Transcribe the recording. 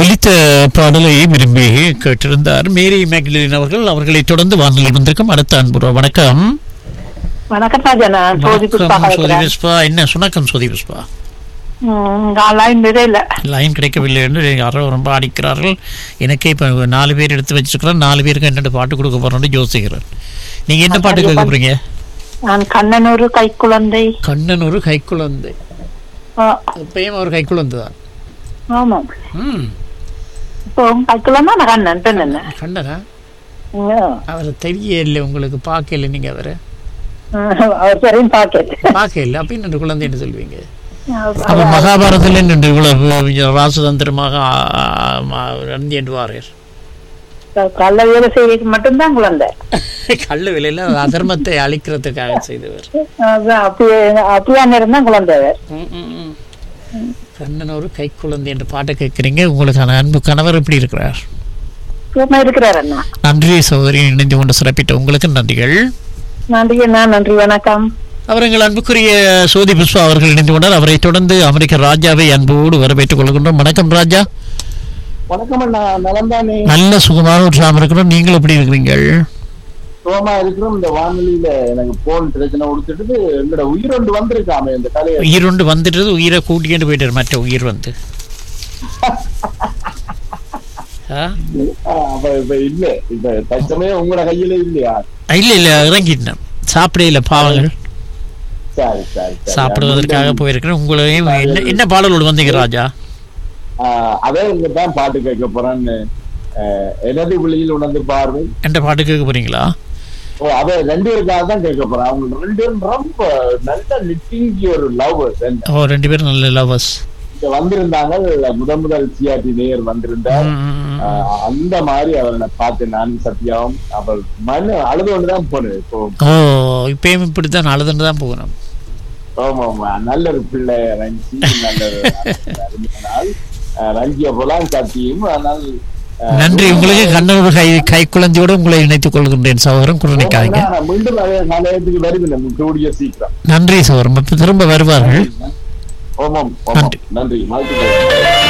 ஒலித்த பாடலை விரும்பி கேட்டிருந்தார் மேரி மேக்லின் அவர்கள் அவர்களை தொடர்ந்து வானொலி வந்திருக்கும் அடுத்த அன்புறோம் வணக்கம் வணக்கம் ராஜா நான் சோதி புஷ்பா வணக்கம் சோதி கலைக்கிறேன் புஷ்பா என்ன சுணக்கம் சோதி புஷ்பா லைன் இல்ல லைன் கிடைக்கவில்லை என்று யாரோ ரொம்ப அடிக்கிறார்கள் எனக்கே இப்போ நாலு பேர் எடுத்து வச்சிருக்கிறேன் நாலு பேருக்கு என்னென்ன பாட்டு கொடுக்க போறோம்னு யோசிக்கிறேன் நீங்க என்ன பாட்டு கேட்க போறீங்க நான் கண்ணனூர் கைக்குழந்தை கண்ணன் ஒரு கைக்குழந்தை ஆ, இப்பயும் ஒரு கைக்குழந்தை தான் ஆமாம் ம் இப்போ கைக்குழந்தை நான் கண்ணன் பெண் என்ன கண்ணனா ம். அவர் தெரியல உங்களுக்கு பார்க்கல நீங்க அவரை அவர் சரியும் பாக்கெட் பார்க்கல அப்ப என்ன குழந்தைன்னு சொல்லுவீங்க அப்ப மகாபாரதத்தில் நின்று இவ்வளவு ராசதந்திரமாக ரந்தி என்றுவார்கள் கள்ள வேலை செய்ய மட்டும்தான் குழந்தை கள்ள விலையில அதர்மத்தை அழிக்கிறதுக்காக செய்தவர் அதான் அப்படியே அப்படியா இருந்தா குழந்தை அவர் கண்ணன் ஒரு கை குழந்தை என்ற பாட்டை கேட்குறீங்க உங்களுக்கான அன்பு கணவர் எப்படி இருக்கிறார் சும்மா இருக்கிறார் அண்ணா நன்றி சகோதரி இணைந்து கொண்டு சிறப்பிட்ட உங்களுக்கு நன்றிகள் நன்றி அண்ணா நன்றி வணக்கம் அவர் எங்கள் அன்புக்குரிய சோதி புஷ்பா அவர்கள் இணைந்து கொண்டார் அவரை தொடர்ந்து அமெரிக்க ராஜாவை அன்போடு வரவேற்றுக் கொள்கின்றோம் வணக்கம் ராஜா வணக்கம் அண்ணா நலம் தானே நல்ல சுகமாக உற்சாகம் இருக்கிறோம் நீங்கள் எப்படி இருக்கிறீங்கள் சுகமா இருக்கிறோம் இந்த வானொலியில எனக்கு போன் பிரச்சனை கொடுத்துட்டு எங்களோட உயிர் ஒன்று வந்திருக்காமே இந்த கலையை உயிர் ஒன்று வந்துட்டது உயிரை கூட்டிக்கிட்டு போயிட்டார் மற்ற உயிர் வந்து ஆ? அப்ப இப்ப இல்ல இப்ப தற்சமயம் உங்களோட கையில இல்லையா இல்ல இல்ல இறங்கிட்டேன் சாப்பிடையில பாவங்கள் சரி சரி சரி. சாப்பிடுவதற்காக போயிருக்கிறேன் உங்களையும் என்ன என்ன பாடலோடு வந்தீங்க ராஜா ஆஹ், அதே இங்க தான் பாட்டு கேட்க போறேன்னு ஆஹ், எனது விழியில் உணர்ந்து பார்வை என்ற பாட்டு கேட்க போறீங்களா ஓ அதை ரெண்டு பேருக்காக தான் கேட்க போறேன் அவங்க ரெண்டு பேரும் ரொம்ப நல்ல நிட்டிங்கி ஒரு லவ் ஓ ரெண்டு பேரும் நல்ல லவர்ஸ் இங்க வந்திருந்தாங்க முதல் முதல் சிஆர்டி நேயர் வந்திருந்தார் ஆஹ், அந்த மாதிரி அவரை பார்த்து நான் சத்யாவும் அவர் மனு அழுது கொண்டுதான் போனேன் இப்போ ஓ இப்பயும் இப்படித்தான் அழுதுன்னு தான் போகணும் ஆமா ஆமா நல்ல ஒரு பிள்ளை ரஞ்சி நல்ல ஒரு அருமையான ஆள். ஆஹ், ரஞ்சியை போலாம் சத்தியும் ஆனால் ஆஹ், நன்றி உங்களுக்கு கண்ணோடு கை கை குழந்தையோடு உங்களை இணைத்துக் கொள்கின்றேன் சகோதரன் குரணிக்காங்க நான் மீண்டும் அதே நிலையத்துக்கு வருகிறேன் கூடிய சீக்கிரம் நன்றி சகோதரன் இப்ப திரும்ப வருவார்கள் ஓமம் ஓமம் நன்றி. நன்றி வாழ்த்துக்கள்